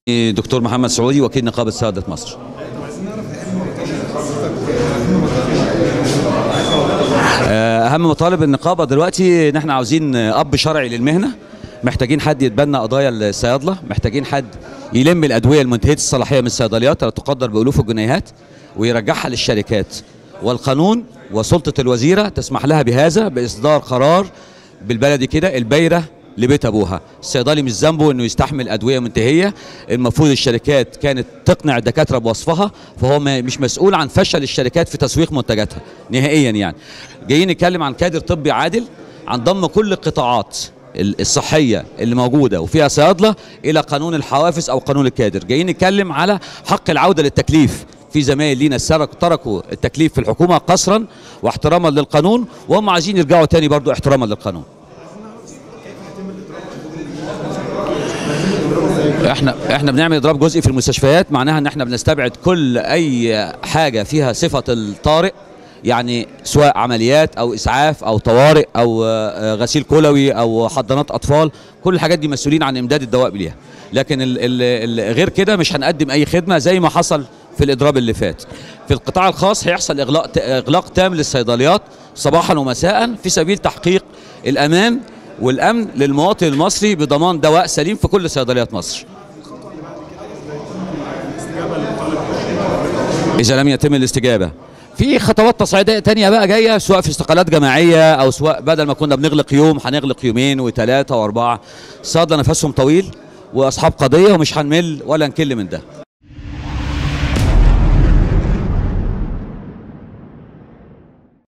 دكتور محمد سعودي وكيل نقابه صيادله مصر اهم مطالب النقابه دلوقتي ان احنا عاوزين اب شرعي للمهنه محتاجين حد يتبنى قضايا الصيادله محتاجين حد يلم الادويه المنتهيه الصلاحيه من الصيدليات اللي تقدر بالوف الجنيهات ويرجعها للشركات والقانون وسلطه الوزيره تسمح لها بهذا باصدار قرار بالبلدي كده البيره لبيت ابوها الصيدلي مش ذنبه انه يستحمل ادويه منتهيه المفروض الشركات كانت تقنع الدكاتره بوصفها فهو مش مسؤول عن فشل الشركات في تسويق منتجاتها نهائيا يعني جايين نتكلم عن كادر طبي عادل عن ضم كل القطاعات الصحيه اللي موجوده وفيها صيادله الى قانون الحوافز او قانون الكادر جايين نتكلم على حق العوده للتكليف في زمايل لينا تركوا التكليف في الحكومه قصرا واحتراما للقانون وهم عايزين يرجعوا تاني برضو احتراما للقانون احنا احنا بنعمل اضراب جزئي في المستشفيات معناها ان احنا بنستبعد كل اي حاجه فيها صفه الطارئ يعني سواء عمليات او اسعاف او طوارئ او غسيل كلوي او حضانات اطفال كل الحاجات دي مسؤولين عن امداد الدواء ليها لكن ال ال غير كده مش هنقدم اي خدمه زي ما حصل في الاضراب اللي فات في القطاع الخاص هيحصل اغلاق اغلاق تام للصيدليات صباحا ومساء في سبيل تحقيق الامان والامن للمواطن المصري بضمان دواء سليم في كل صيدليات مصر اذا لم يتم الاستجابه في خطوات تصعيديه تانية بقى جايه سواء في استقالات جماعيه او سواء بدل ما كنا بنغلق يوم هنغلق يومين وثلاثه واربعه الصيادله نفسهم طويل واصحاب قضيه ومش هنمل ولا نكل من ده